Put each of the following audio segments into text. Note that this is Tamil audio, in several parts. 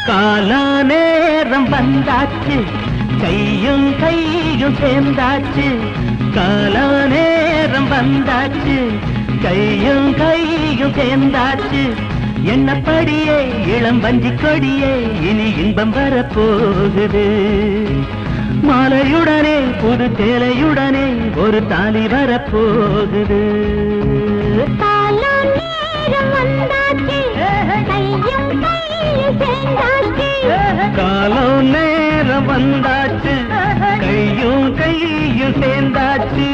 காலா நேரம் வந்தாச்சு கையும் கையும் சேர்ந்தாச்சு காலா நேரம் வந்தாச்சு கையும் கையும் சேர்ந்தாச்சு என்னப்படியே இளம் வஞ்சி கொடியே இனி இன்பம் வரப்போகுது மாலையுடனே புது சேலையுடனே ஒரு தாலி வரப்போகுது காலம் நேரம் வந்தாச்சு கையும் கையும் சேர்ந்தாச்சு காலம் நேரம் வந்தாச்சு கையும் கையும் சேர்ந்தாச்சு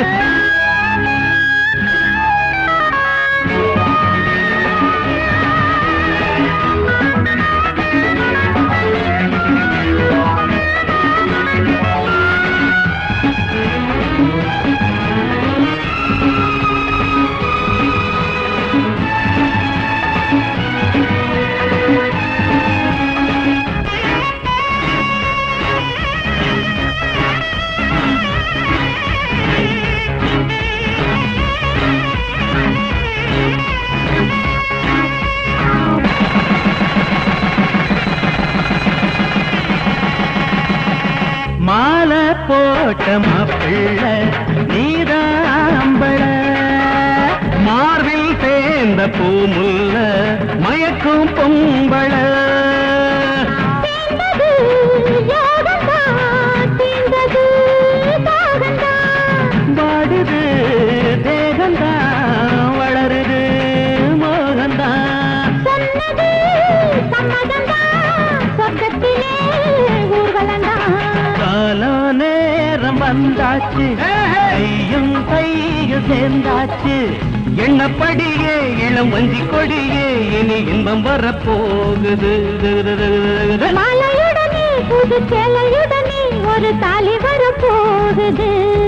மாலை போட்ட மாப்பிள்ள நீதாம்பள மார்பில் சேர்ந்த பூமுல்ல மயக்கும் பொம்பள சேர்ந்தது யோகம்தான் தீர்ந்தது தாகம்தான் வாடுது தேகந்தான் வளருது மோகந்தான் சொன்னது சம்மதம்தான் சொர்க்கத்திலே ஊர்வலம்தான் கால நேரம் வந்தாச்சு கையும் கையும் சேர்ந்தாச்சு எண்ணப்படியே இளம் வஞ்சி கொடியே இனி இன்பம் வரப்போகுது மாலையுடனே புது சேலையுடனே ஒரு தாலி வரப்போகுது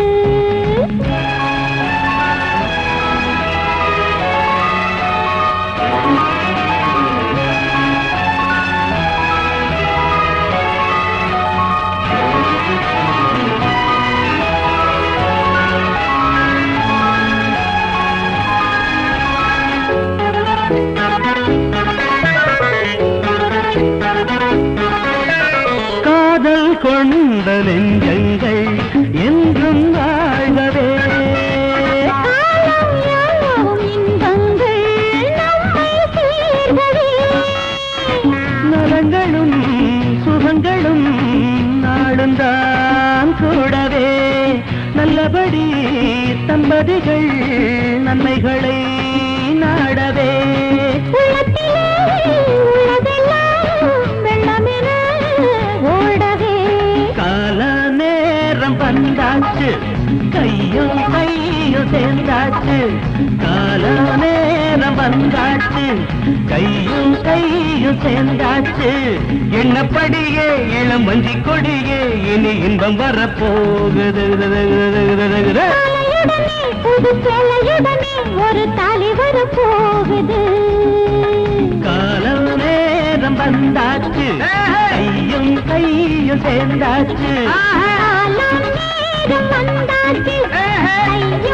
காதல் கொண்ட நெஞ்சங்கள் என்றும் வாழ்கவே காலம் யாவும் இன்பங்கள் நம்மை சேர்ந்ததே நலங்களும் சுகங்களும் நாளுந்தான் கூடவே நல்லபடி தம்பதிகள் நன்மைகளை நாடவே உள்ளத்திலே உள்ளதெல்லாம் வெள்ளமென ஓடவே கால நேரம் வந்தாச்சு கையும் கையும் சேர்ந்தாச்சு கால நேரம் வந்தாச்சு கையும் கையும் சேர்ந்தாச்சு என்னப்படியே இளம் வஞ்சி கொடியே இனி இன்பம் வரப்போகுது மாலையுடனே புது சேலையுடனே ஒரு தாலி வரப்போகுது காலம் நேரம் வந்தாச்சு கையும் கையும் சேர்ந்தாச்சு காலம் நேரம் வந்தாச்சு கையும்